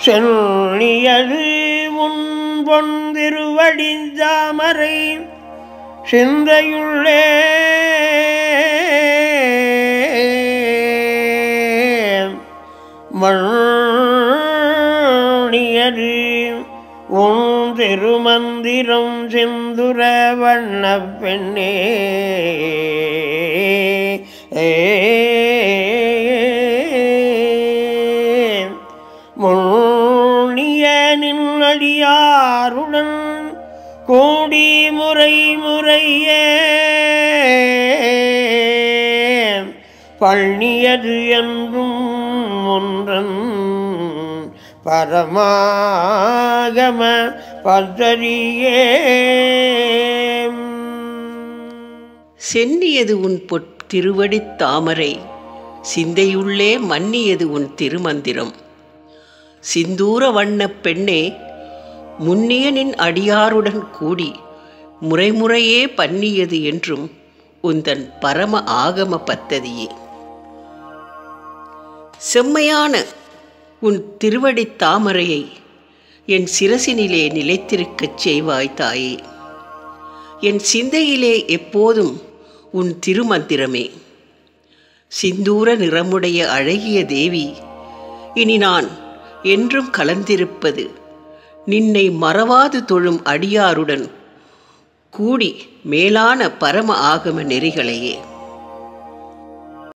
சென்னியது உன் பொந்திருவடிஞ்சாமரை சிந்தையுள்ளே மணியது உன் திருமந்திரம் செந்துர வண்ண பெண்ணே முன்னிய நின்னடியாருடன் கோடி முறை முறையே பள்ளியது என்றும் ஒன்றன் பரமாகம பத்தரியே சென்னியது உன் பொற் திருவடித் தாமரை சிந்தையுள்ளே மன்னியது உன் திருமந்திரம் சிந்தூர வண்ணப் பெண்ணே முன்னியனின் அடியாருடன் கூடி முறைமுறையே பண்ணியது என்றும் உந்தன் பரம ஆகம பத்ததியே செம்மையான உன் திருவடித் தாமரையை என் சிரசினிலே நிலைத்திருக்கச் செய்வாய் தாயே என் சிந்தையிலே எப்போதும் உன் திருமந்திரமே சிந்தூர நிறமுடைய அழகிய தேவி இனி நான் என்றும் கலந்திருப்பது நின்னை மறவாது தொழும் அடியாருடன் கூடி மேலான பரம ஆகம நெறிகளையே